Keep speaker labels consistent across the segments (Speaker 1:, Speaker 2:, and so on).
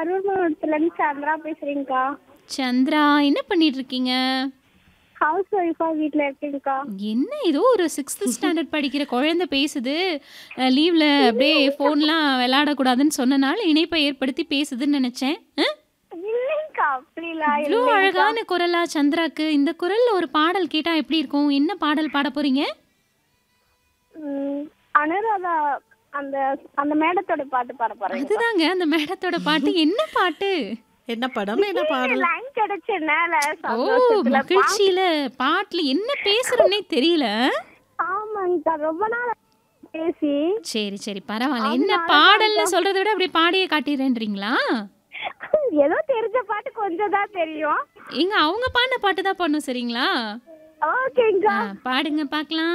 Speaker 1: கரூர் மாவட்டத்துல இருந்து சந்திரா பேசுறேங்க்கா
Speaker 2: சந்திரா என்ன பண்ணிட்டு இருக்கீங்க
Speaker 1: ஹவுஸ் ஒய்ஃபா வீட்ல இருக்கேங்க்கா
Speaker 2: என்ன ஏதோ ஒரு சிக்ஸ்த் ஸ்டாண்டர்ட் படிக்கிற குழந்தை பேசுது லீவ்ல அப்படியே ஃபோன்லாம் விளையாடக்கூடாதுன்னு சொன்னனால இணைப்பை ஏற்படுத்தி பேசுதுன்னு நினைச்சேன் அஹ்?
Speaker 1: இல்லைங்கக்கா அப்படிலாம்
Speaker 2: இவ்வளோ
Speaker 1: இல்லைங்கக்கா
Speaker 2: அழகான குரலா சந்திராக்கு இந்த குரல்ல ஒரு பாடல் கேட்டா எப்படி இருக்கும் என்ன பாடல் பாட போறீங்க
Speaker 1: ம், அனுராதா அந்த அந்த மேடத்தோட பாட்டு பாட போறேன்
Speaker 2: அதுதாங்க அந்த மேடத்தோட பாட்டு என்ன பாட்டு
Speaker 3: என்ன படம் என்ன பாடல்
Speaker 1: லைன் கிடைச்சனால
Speaker 2: ஓ
Speaker 1: சந்தோஷத்துல
Speaker 2: மகிழ்ச்சியில பாட்டுல என்ன பேசுறோன்னே தெரியல
Speaker 1: ஆமாங்கக்கா ரொம்ப நாள் பேசி
Speaker 2: சரி சரி பரவாயில்ல என்ன பாடல்னு சொல்றதை விட அப்படியே பாடியே காட்டிடுறேன்றீங்களா
Speaker 1: ஏதோ தெரிஞ்ச பாட்டு கொஞ்சம் தான் தெரியும்
Speaker 2: எங்க அவங்க பாடின பாட்டு தான் பண்ணும் சரிங்களா
Speaker 1: ஓகேங்கக்கா
Speaker 2: ஆ, பாடுங்க பார்க்கலாம்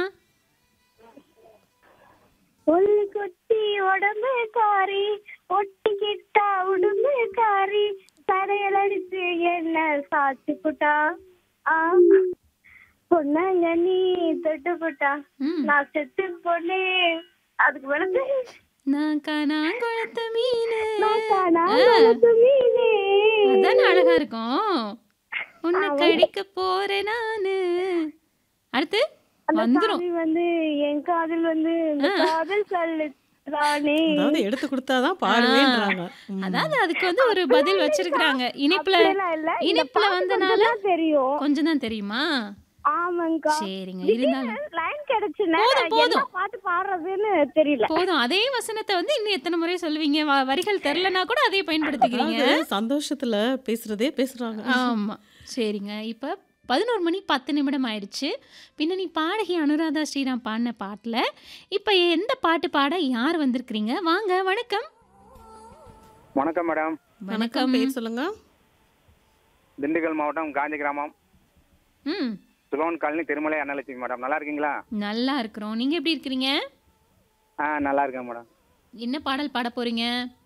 Speaker 1: ஒல்லி கொட்டி உடம்பு காரி ஒட்டிக்கிட்டா உடம்பு காரி தடையல் அடிச்சு என்ன சாச்சு புட்டா ஆ பொண்ணாங்க நீ தொட்டு புட்டா
Speaker 2: ம்.
Speaker 1: நான் செத்து பொண்ணே அதுக்கு மேல
Speaker 2: நான் காணாங்குளத்து மீனு
Speaker 1: நான் காணா
Speaker 2: ஆ,
Speaker 1: வளர்த்த மீனே.
Speaker 2: அதானே அழகா இருக்கும் உன்னை கடிக்க போறேன் நானு அடுத்து
Speaker 1: அந்த
Speaker 2: வந்துரும்
Speaker 1: காதல் வந்து என் காதல் வந்து இந்த காதல் சொல்லுதானே
Speaker 3: அதாவது எடுத்து கொடுத்தாதான் பாடுவேன்றாங்க ம்.
Speaker 2: அதாவது அதுக்கு வந்து ஒரு பதில் வச்சிருக்காங்க இனிப்புல
Speaker 1: அப்படியெல்லாம் இல்ல இந்த
Speaker 2: இனிப்புல
Speaker 1: பாட்டு
Speaker 2: வந்தனால
Speaker 1: கொஞ்சம் தான் தெரியும்
Speaker 2: கொஞ்சம் தான் தெரியுமா
Speaker 1: ஆமாங்கக்கா
Speaker 2: சரிங்க இருந்தாலும்
Speaker 1: லைன் கிடைச்சுன்னா
Speaker 2: போதும்,
Speaker 1: என்ன
Speaker 2: போதும்.
Speaker 1: பாட்டு பாடுறதுன்னு தெரியல
Speaker 2: போதும் அதே வசனத்தை வந்து இன்னும் எத்தனை முறை சொல்லுவீங்க வ- வரிகள் தெரிலனா கூட அதே பயன்படுத்திக்கிறீங்க
Speaker 3: அதாவது சந்தோஷத்துல பேசுறதே பேசுறாங்க
Speaker 2: ஆமா சரிங்க இப்ப பதினோரு மணி பத்து நிமிடம் ஆயிடுச்சு பின்னணி பாடகி அனுராதா ஸ்ரீராம் பாடின பாட்டில் இப்போ எந்த பாட்டு பாட யார் வந்திருக்கிறீங்க வாங்க வணக்கம்
Speaker 4: வணக்கம் மேடம்
Speaker 3: வணக்கம் பேர் சொல்லுங்க
Speaker 4: திண்டுக்கல் மாவட்டம் காஞ்சி கிராமம்
Speaker 2: ம்
Speaker 4: சுகவன் காலனி திருமலை அன்னலட்சுமி மேடம் நல்லா இருக்கீங்களா
Speaker 2: நல்லா இருக்கிறோம் நீங்க எப்படி இருக்கிறீங்க
Speaker 4: ஆ நல்லா இருக்கேன் மேடம்
Speaker 2: என்ன பாடல் பாட போறீங்க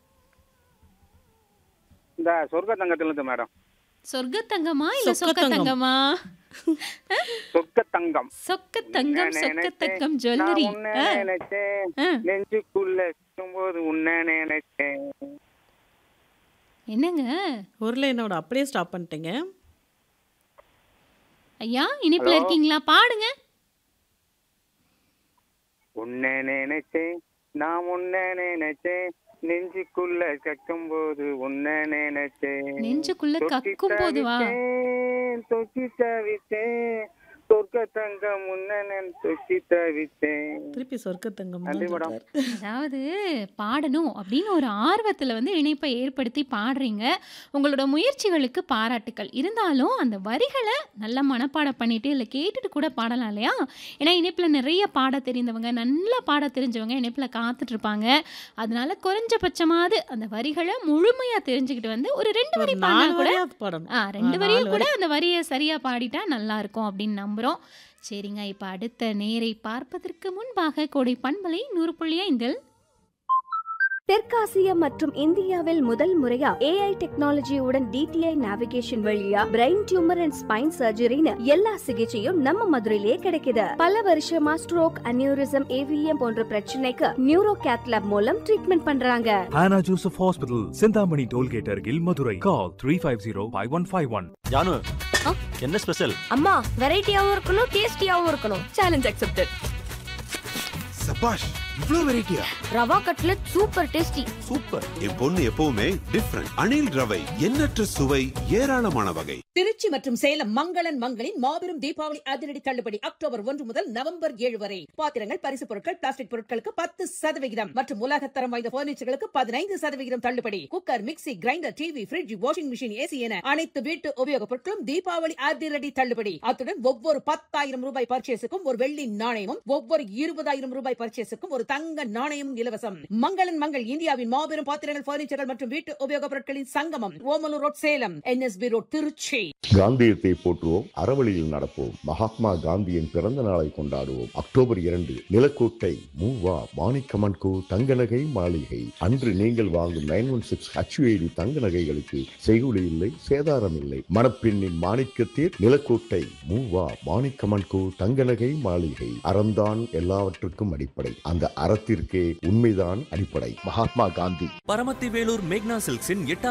Speaker 4: இந்த சொர்க்க தங்கத்திலிருந்து மேடம்
Speaker 2: சொர்க்க தங்கமா இல்ல சொக்க
Speaker 3: சொக்க தங்கம்.
Speaker 2: தங்கமா
Speaker 4: சொர்க்க தங்கம்
Speaker 2: சொக்க தங்கம்
Speaker 4: உன்னை
Speaker 2: சொக்க
Speaker 4: நினைச்சேன்,
Speaker 2: தங்கம்
Speaker 4: நான்
Speaker 2: ஜுவல்லரி
Speaker 4: உன்னை நினைச்சேன்
Speaker 2: ஆ.
Speaker 4: நெஞ்சுக்குள்ள இருக்கும்போது உன்னை நினைச்சேன்
Speaker 2: என்னங்க
Speaker 3: ஒரு லைனோட அப்படியே ஸ்டாப் பண்ணிட்டீங்க
Speaker 2: ஐயா இனிப்புல இருக்கீங்களா பாடுங்க
Speaker 4: உன்னை நினைச்சேன் நான் உன்னை நினைச்சேன் நெஞ்சுக்குள்ள கக்கும்போது உன்னை நினைச்சேன்
Speaker 2: நெஞ்சுக்குள்ள
Speaker 4: தொட்டி
Speaker 2: கக்கும் போது வா
Speaker 4: தவித்தேன், தொட்டி தவித்தேன் சொர்க்க தங்கம் உன்னை தொட்டி தவித்தேன்
Speaker 3: திருப்பி சொர்க்க தங்கம்
Speaker 4: நன்றி மேடம்.
Speaker 2: அதாவது பாடணும் அப்படின்னு ஒரு ஆர்வத்தில் வந்து இணைப்பை ஏற்படுத்தி பாடுறீங்க உங்களோட முயற்சிகளுக்கு பாராட்டுக்கள் இருந்தாலும் அந்த வரிகளை நல்லா மனப்பாடம் பண்ணிட்டு இல்லை கேட்டுட்டு கூட பாடலாம் இல்லையா ஏன்னா இணைப்பில் நிறைய பாட தெரிந்தவங்க நல்லா பாட தெரிஞ்சவங்க இணைப்பில் காத்துட்டு இருப்பாங்க அதனால குறைஞ்சபட்சமாவது அந்த வரிகளை முழுமையாக தெரிஞ்சுக்கிட்டு வந்து ஒரு ரெண்டு வரி
Speaker 3: ஒரு
Speaker 2: பாடினா
Speaker 3: நாலு
Speaker 2: கூட
Speaker 3: வரையாவது பாடணும்
Speaker 2: ஆ ரெண்டு
Speaker 3: ஆ,
Speaker 2: வரியும்
Speaker 3: நாலு
Speaker 2: கூட அந்த வரியை சரியா பாடிட்டா நல்லா இருக்கும் அப்படின்னு நம்புறோம் சரிங்க இப்ப அடுத்த நேரை பார்ப்பதற்கு முன்பாக கோடை பண்பலை நூறு புள்ளி ஐந்தில்
Speaker 5: தெற்காசியா மற்றும் இந்தியாவில் முதல் முறையா ஏஐ டெக்னாலஜியுடன் டிடிஐ நேவிகேஷன் வழியா பிரெயின் டியூமர் அண்ட் ஸ்பைன் சர்ஜரின்னு எல்லா சிகிச்சையும் நம்ம மதுரையிலே கிடைக்குது பல வருஷமா ஸ்ட்ரோக் அனியூரிசம் ஏவிஎம் போன்ற பிரச்சனைக்கு நியூரோ கேத்லாப் மூலம் ட்ரீட்மெண்ட் பண்றாங்க
Speaker 6: Anna Joseph Hospital, Sindhamani Tollgate Argil, Madurai. Call 350-5151.
Speaker 7: Janu என்ன ஸ்பெஷல்
Speaker 5: அம்மா வெரைட்டியாவும் இருக்கணும் டேஸ்டியாவும் இருக்கணும் சேலஞ்ச் அக்செப்டட்
Speaker 8: சபாஷ் இவ்ளோ வெரைட்டியா
Speaker 5: rava cutlet super tasty
Speaker 7: super
Speaker 8: என் பொண்ணு எப்பவுமே டிஃப்ரெண்ட் அணில் ரவை எண்ணற்ற சுவை ஏராளமான வகை
Speaker 9: திருச்சி மற்றும் சேலம் மங்களன் மங்களின் மாபெரும் தீபாவளி அதிரடி தள்ளுபடி அக்டோபர் ஒன்று முதல் நவம்பர் ஏழு வரை பாத்திரங்கள் பரிசு பொருட்கள் பிளாஸ்டிக் பொருட்களுக்கு பத்து சதவிகிதம் மற்றும் உலகத்தரம் வாய்ந்த பர்னிச்சர்களுக்கு பதினைந்து சதவிகிதம் தள்ளுபடி cooker mixie grinder TV fridge washing machine AC என அனைத்து வீட்டு உபயோகப் பொருட்களும் தீபாவளி அதிரடி தள்ளுபடி அத்துடன் ஒவ்வொரு பத்தாயிரம் ரூபாய் பர்ச்சேஸுக்கும் ஒரு வெள்ளி நாணயமும் ஒவ்வொரு இருபதாயிரம் ரூபாய் பர்ச்சேஸுக்கும் ஒரு தங்க நாணயமும் இலவசம் மங்களன் மங்கள் இந்தியாவின் மாபெரும் பாத்திரங்கள் பர்னிச்சர்கள் மற்றும் வீட்டு உபயோகப் பொருட்களின் சங்கமம் Omalur road Salem NSB road Trichy
Speaker 10: காந்தியத்தை போற்றுவோம் அறவழியில் நடப்போம் மகாத்மா காந்தியின் பிறந்த நாளை கொண்டாடுவோம் அக்டோபர் இரண்டு நிலக்கோட்டை மூவா மாணிக்கமன் கோ தங்க நகை மாளிகை அன்று நீங்கள் வாங்கும் நைன் ஒன் சிக்ஸ் ஹச்ஐடி தங்க நகைகளுக்கு செய்குலி இல்லை சேதாரம் இல்லை மணப்பெண்ணின் மாணிக்கத்தேர் நிலக்கோட்டை மூவா மாணிக்கமன் கோ தங்க நகை மாளிகை அறம்தான் எல்லாவற்றுக்கும் அடிப்படை அந்த அறத்திற்கே உண்மைதான் அடிப்படை மகாத்மா காந்தி
Speaker 7: பரமத்தி வேலூர் மேக்னா சில்க்ஸின் எட்டாம்